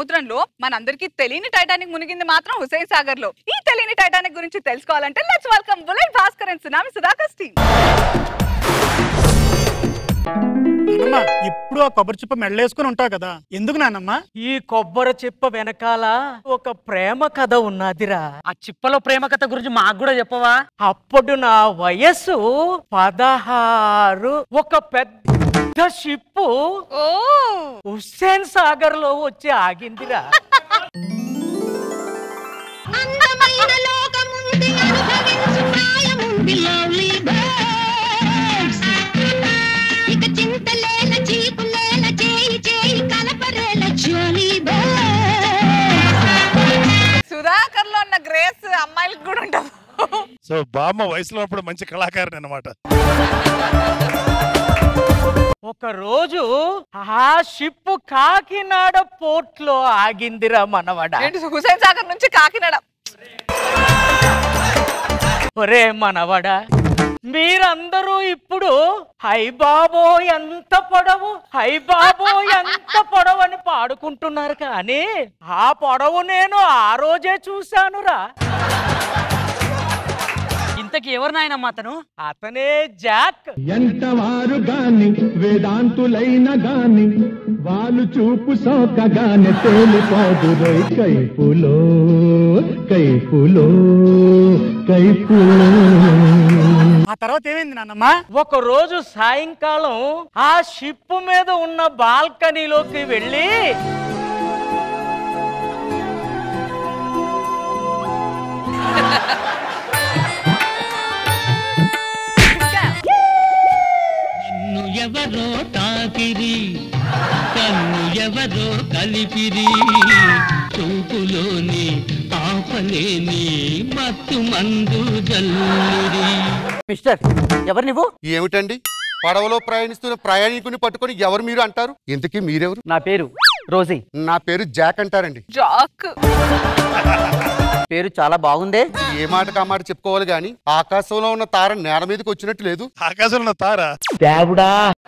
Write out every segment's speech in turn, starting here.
సముద్రంలో మనందరికీ తెలియని టైటానిక్ మునిగింది మాత్రం హుసేన్ సాగర్ లో ఈ తెలియని టైటానిక్ గురించి తెలుసుకోవాలంటే let's welcome bullet Bhaskar and tsunami Sudhakar team నానమ్మ ఇప్పుడు ఆ కొబ్బరి చిప్ప మెడలేసుకుని ఉంటావు కదా ఎందుకు నానమ్మ ఈ కొబ్బరి చిప్ప వెనకాల ఒక ప్రేమ కథ ఉన్నదిరా ఆ చిప్పలో ప్రేమ కథ గురించి మాకు కూడా చెప్పవా అప్పుడు నా వయస్సు పదహారు ఒక పెద్ద షిప్పు ఓ హుస్సేన్ సాగర్ లో వచ్చి ఆగిందిరా అందమైన లోకముంది అనుభవించు ప్రాయముంది లవ్లీ బర్డ్స్ ఇక చింతలేల చీకులేల చేయి చేయి కలపరేల జాలీ బర్డ్స్ సుధాకర్ లో ఉన్న గ్రేస్ అమ్మాయిలకు కూడా ఉండదు సో బామ్మ వయసులో ఉన్నప్పుడు మంచి కళాకారిణి అనమాట ఒక రోజు ఆ షిప్ కాకినాడ పోర్ట్ లో ఆగిందిరా మనవడ ఏంటి హుసేన్ సాగర్ నుంచి కాకినాడ ఒరే మనవడ మీరందరూ ఇప్పుడు హై బాబో ఎంత పొడవు హై బాబో ఎంత పొడవు అని పాడుకుంటున్నారు కానీ ఆ పొడవు నేను ఆ రోజే చూశానురా ఇంతకి ఎవరు నాయనమ్మా అతను అతనే జాక్ ఎంతవారు గాని వేదాంతులైన గాని వాళ్ళు చూపు సోకగానే తేలిపోదురోయ్ కైపులో కైపులో కైపులో ఆ తర్వాత ఏమైంది నానమ్మ ఒక రోజు సాయంకాలం ఆ షిప్ మీద ఉన్న బాల్కనీలోకి వెళ్ళి కన్ను ఎవరో తాకిరి కన్ను ఎవరో కలిపిరి చూపులోని ఆపలేని మత్తు మందు జల్లిరి మిస్టర్ ఎవరు నువ్వు ఏమిటండి పడవలో ప్రయాణిస్తున్న ప్రయాణికుని పట్టుకొని ఎవరు మీరు అంటారు ఇంతకీ మీరెవరు నా పేరు రోజీ నా పేరు జాక్ అంటారండి జాక్ పేరు చాలా బాగుందే ఏ మాట కా మాట చెప్పుకోవాలి గాని ఆకాశంలో ఉన్న తార నేల మీదకి వచ్చినట్టు లేదు ఆకాశంలో ఉన్న తార దేవుడా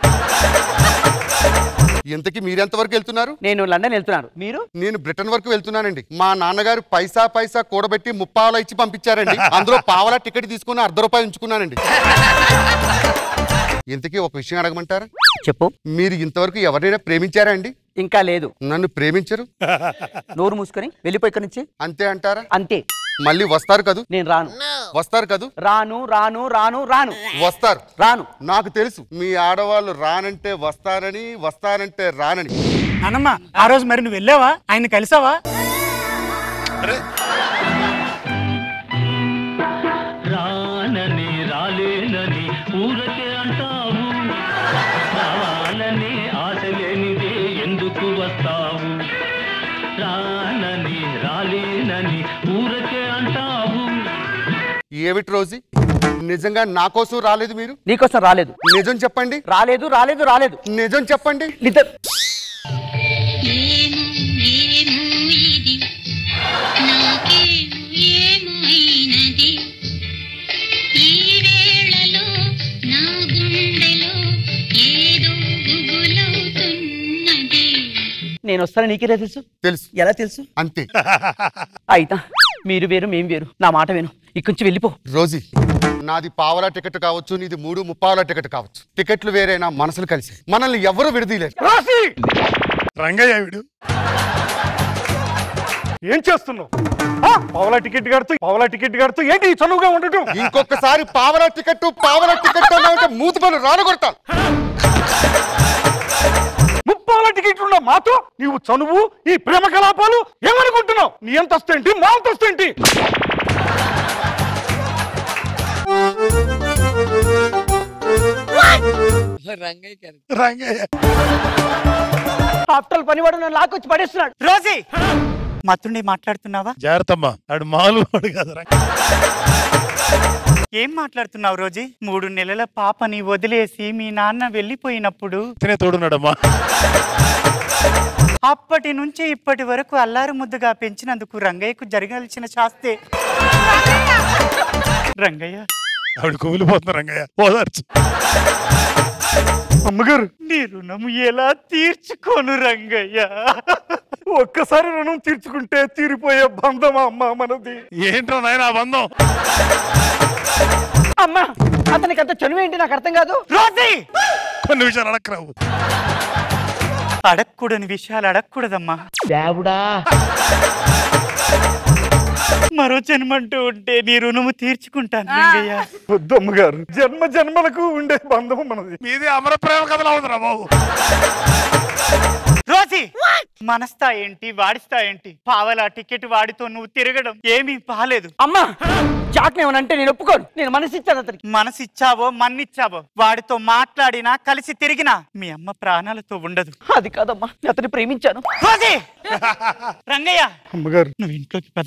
ఇంతకీ మీరెంత వరకు వెళ్తున్నారు నేను లండన్ వెళ్తున్నాను మీరు నేను బ్రిటన్ వరకు వెళ్తున్నానండి మా నాన్నగారు పైసా పైసా కూడబెట్టి ముప్పావలా ఇచ్చి పంపించారండి అందులో పావలా టికెట్ తీసుకుని అర్ధ రూపాయలు ఉంచుకున్నానండి ఇంతకీ ఒక విషయం అడగమంటారా చెప్పు మీరు ఇంతవరకు ఎవరైనా ప్రేమించారా అండి ఇంకా లేదు నన్ను ప్రేమించరు నోరు మూసుకొని వెళ్ళిపోయి ఇక్కడి నుంచి అంతే అంటారా అంతే మళ్ళీ వస్తారు కదూ నేను రాను వస్తారు కదూ రాను రాను రాను రాను వస్తారు రాను నాకు తెలుసు మీ ఆడవాళ్ళు రానంటే వస్తారని వస్తానంటే రానని నానమ్మ ఆ రోజు మరి నువ్వు వెళ్ళావా ఆయన కలిసావా రానని రాలేనని ఊరకే అంటావు రావాలని ఆశ లేనిదే ఎందుకు వస్తావు రానని రాలేనని ఊరకే అంటావు ఏమిటి రోజు నిజంగా నా కోసం రాలేదు మీరు నీకోసం రాలేదు నిజం చెప్పండి రాలేదు రాలేదు రాలేదు నిజం చెప్పండి నిద్ర ఏమో ఏమో ఇది నాకేమో ఏమైనది ఈ వేళలో నా గుండెలో ఏదో గుబులవుతున్నది నేను వస్తాను నీకే తెలుసు తెలుసు ఎలా తెలుసు అంతే అయితా మీరు వేరు మేం వేరు నా మాట విను ఇక్కడి నుంచి వెళ్ళిపో రోజీ నాది పావలా టికెట్ కావచ్చు నీది మూడు ముప్పావలా టికెట్ కావచ్చు టికెట్లు వేరైనా మనసులు కలిసి మనల్ని ఎవరు విడదీయలేరు రంగయ్య వీడు ఏం చేస్తున్నావు పావులా టికెట్ కడుతూ పావులా టికెట్ కడుతూ ఏంటి ఈ చనువుగా ఉండటం ఇంకొకసారి పావలా టికెట్ పావలా టికెట్ అన్నావంటే మూతి పనులు రానగొడతాను ముప్పాల టికెట్ ఉన్న మాతో నీవు చనువు ఈ ప్రేమ కలాపాలు ఏమనుకుంటున్నావు నీ అంతస్తు ఏంటి మా అంతస్తు ఏంటి రంగయ్య అత్తలు పనివాడు నన్ను లాక్కొచ్చి పడేస్తున్నాడు రోజీ మత్తుండి మాట్లాడుతున్నావా జాగ్రత్తమ్మా ఆడు మామూలు వాడు కాదు రంగ ఏం మాట్లాడుతున్నావు రోజీ మూడు నెలల పాపని వదిలేసి మీ నాన్న వెళ్ళిపోయినప్పుడు తినే తోడున్నాడమ్మా అప్పటి నుంచి ఇప్పటి వరకు అల్లారు ముద్దుగా పెంచినందుకు రంగయ్యకు జరగాల్సిన శాస్తే రంగయ్య ఆవిడ కుమిలిపోతున్నా రంగయ్య ఓదార్చు అమ్మగారు నీ రుణము ఎలా తీర్చుకోను రంగయ్య ఒక్కసారి రుణం తీర్చుకుంటే తీరిపోయే బంధం అమ్మ మనది ఏంటో నాయన ఆ బంధం అమ్మా అతనికి అంత చనువు ఏంటి నాకు అర్థం కాదు రోజీ కొన్ని విషయాలు అడక్కరావు అడగకూడని విషయాలు అడగకూడదమ్మా దేవుడా మరో జన్మంటూ ఉంటే నీ రుణము తీర్చుకుంటాను లింగయ్య వద్దమ్మ గారు జన్మ జన్మలకు ఉండే బంధం మనది మీది అమర ప్రేమ కథలు అవుతురా బాబు రోజీ మనస్తా ఏంటి వాడిస్తా ఏంటి పావలా టికెట్ వాడితో నువ్వు తిరగడం ఏమీ బాలేదు అమ్మా జాక్ ఏమనంటే నేను ఒప్పుకోను నేను మనసు ఇచ్చాను అతనికి మనసిచ్చావో మన్నిచ్చావో వాడితో మాట్లాడినా కలిసి తిరిగినా మీ అమ్మ ప్రాణాలతో ఉండదు అది కాదమ్మా నేను అతన్ని ప్రేమించాను రోజీ రంగయ్య అమ్మగారు నువ్వు ఇంట్లోకి పద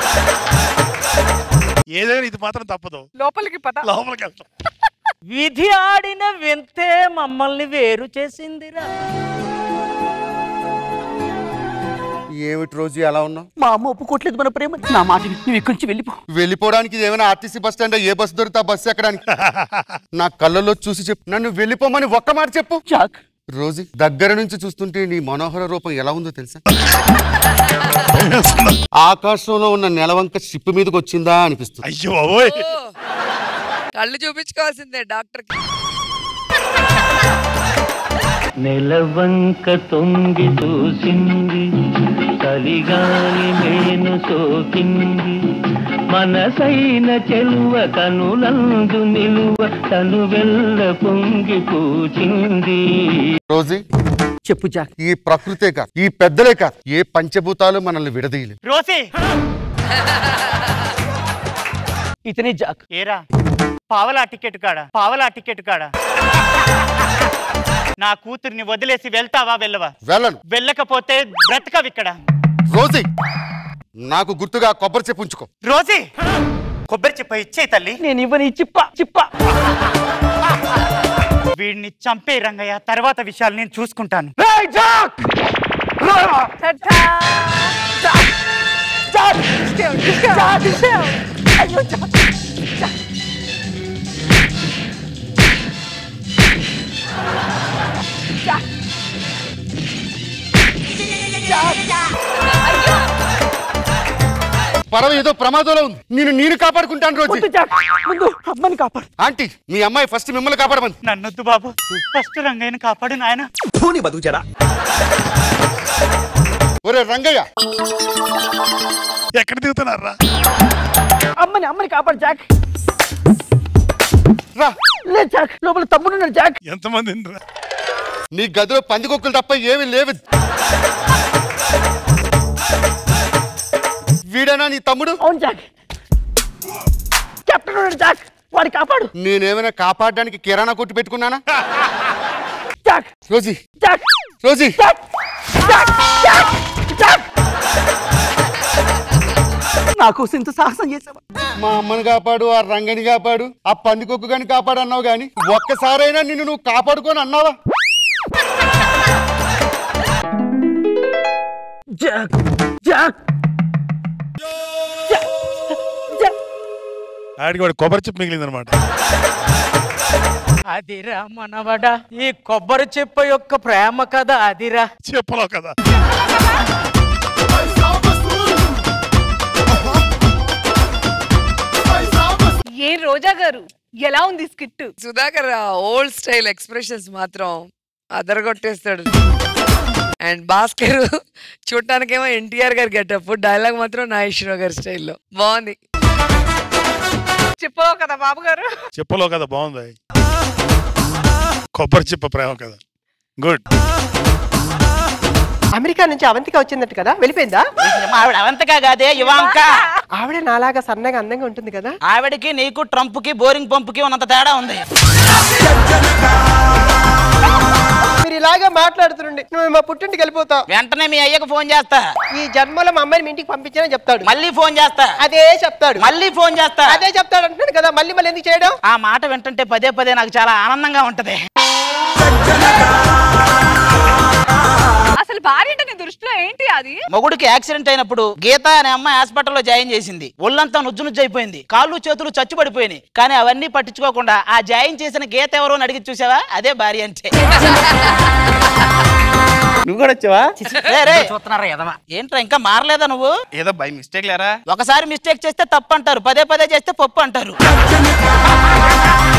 ఏదైనా ఇది మాత్రం తప్పదు లోపలికి పద లోపలికి వెళ్తాం విధి ఆడిన వింతే మమ్మల్ని వేరు చేసిందిరా ఏమిటి రోజు ఎలా ఉన్నావు మా అమ్మ ఒప్పుకోవట్లేదు మన ప్రేమ నా మాట విని నువ్వు ఇక్కడి నుంచి వెళ్ళిపో వెళ్ళిపోవడానికి ఇది ఏమైనా ఆర్టీసీ బస్ స్టాండ్ ఏ బస్సు దొరికితే ఆ బస్సు ఎక్కడానికి నా కళ్ళల్లో చూసి చెప్పు నన్ను వెళ్ళిపోమని ఒక్క మాట చెప్పు జాక్ రోజీ దగ్గర నుంచి చూస్తుంటే నీ మనోహర రూపం ఎలా ఉందో తెలుసా ఆకాశంలో ఉన్న నెలవంక షిప్ మీదకి వచ్చిందా అనిపిస్తుంది అయ్యో బాబోయ్ కళ్ళు చూపించుకోవాల్సిందే డాక్టర్ కి నెలవంక తొంగి చూసింది చలిగాలి మేను సోకింది మనసైన చెలువ కనులందు నిలువ తను వెళ్ళ పొంగి పూచింది రోజీ చెప్పు జాక్ ఈ ప్రకృతే కాదు ఈ పెద్దలే కాదు ఏ పంచభూతాలు మనల్ని విడదీయలేవు రోసి ఇతనే జాక్ ఏరా పావలా టికెట్ కాడా పావలా టికెట్ కాడా నా కూతుర్ని వదిలేసి వెళ్తావా వెళ్ళవా వెళ్ళను వెళ్ళకపోతే బ్రతకవిక్కడ రోజీ నాకు గుర్తుగా కొబ్బరి చెప్పు ఉంచుకో రోజీ కొబ్బరి చెప్ప ఇచ్చే తల్లి నేను ఇవ్వని చిప్ప చిప్ప వీడిని చంపే రంగయ్య తర్వాత విషయాలు నేను చూసుకుంటాను ఏయ్, జాక్! రా! టటా! Discount, discount. పడవ ఏదో ప్రమాదంలో ఉంది నేను నేను కాపాడుకుంటాను రోజీ వద్దు జాక్ ముందు అమ్మని కాపాడు ఆంటీ మీ అమ్మాయి ఫస్ట్ మిమ్మల్ని కాపాడమంది నన్నొద్దు బాబు ఫస్ట్ రంగయ్యని కాపాడు నాయన ఒరే రంగయ్య ఎక్కడ దిగుతున్నారా అమ్మని అమ్మని కాపాడు జాక్ రా లేదు జాక్ లోపల తమ్ముడు ఉన్నాడు జాక్ ఎంతమంది రా నీ గదిలో పందికొక్కులు తప్ప ఏమీ లేవు వీడేనా నీ తమ్ముడు అవును జాక్ కెప్టెన్ ఉన్నాడు జాక్ వాడి కాపాడు నేనేమైనా కాపాడడానికి కిరాణా కొట్టు పెట్టుకున్నానా Jack Rosie Jack Rosie Jack Jack Jack Jack నా కోసం ఇంత సాహసం చేసావా మా అమ్మని కాపాడు ఆ రంగని కాపాడు ఆ పందికొక్కు గాని కాపాడు అన్నావు గాని ఒక్కసారైనా నిన్ను నువ్వు కాపాడుకొని అన్నావా జాక్ జాక్ జాక్ జాక్ ఆడికి వాడు కొబ్బరి చెప్పు మిగిలింది అనమాట అదిరా మనవడా ఈ కొబ్బరి చెప్ప యొక్క ప్రేమ కథ అదిరా చెప్పలో కదా ఏం రోజా గారు ఎలా ఉంది skit Sudhakar old style expressions మాత్రం అదరగొట్టేస్తాడు అండ్ భాస్కర్ చూడటానికేమో ఎన్టీఆర్ గారి గెటప్ డైలాగ్ మాత్రం నాగేశ్వరరావు గారి స్టైల్లో బాగుంది చెప్పవు కదా బాబు గారు చెప్పలో కదా బాగుంది కొబ్బరి చెప్ప ప్రేమ కదా గుడ్ అమెరికా నుంచి అవంతిక వచ్చిందట కదా వెళ్ళిపోయిందా ఆవిడ అవంతగా కాదే ఇవాంక ఆవిడ నాలాగా సన్నగా అందంగా ఉంటుంది కదా ఆవిడకి నీకు ట్రంప్ కి బోరింగ్ పంప్ కి ఉన్నంత తేడా ఉంది మీరు ఇలాగే మాట్లాడుతుండండి నువ్వు మా పుట్టింటికి వెళ్ళిపోతావు వెంటనే మీ అయ్యకు ఫోన్ చేస్తా ఈ జన్మలో మా అమ్మాయిని మీ ఇంటికి పంపించానని చెప్తాడు మళ్ళీ ఫోన్ చేస్తా అదే చెప్తాడు మళ్ళీ ఫోన్ చేస్తా అదే చెప్తాడు అంటున్నాడు కదా మళ్ళీ మళ్ళీ ఎందుకు చేయడం ఆ మాట వింటుంటే పదే పదే నాకు చాలా ఆనందంగా ఉంటది అసలు భార్య అంటే నీ దృష్టిలో ఏంటి అది మొగుడికి యాక్సిడెంట్ అయినప్పుడు గీత అనే అమ్మాయి హాస్పిటల్లో జాయిన్ చేసింది ఒళ్ళంతా నుజ్జు నుజ్జు అయిపోయింది కాళ్ళు చేతులు చచ్చుబడిపోయినాయి కానీ అవన్నీ పట్టించుకోకుండా ఆ జాయిన్ చేసిన గీత ఎవరో అని అడిగి చూసావా అదే భార్య అంటే నువ్వు కూడా వచ్చావా రే, రే. చూస్తున్నారా ఎదవా ఏంట్రా ఇంకా మారలేదా నువ్వు ఏదో బై మిస్టేక్ లేరా ఒకసారి మిస్టేక్ చేస్తే తప్పు అంటారు పదే పదే చేస్తే పప్పు అంటారు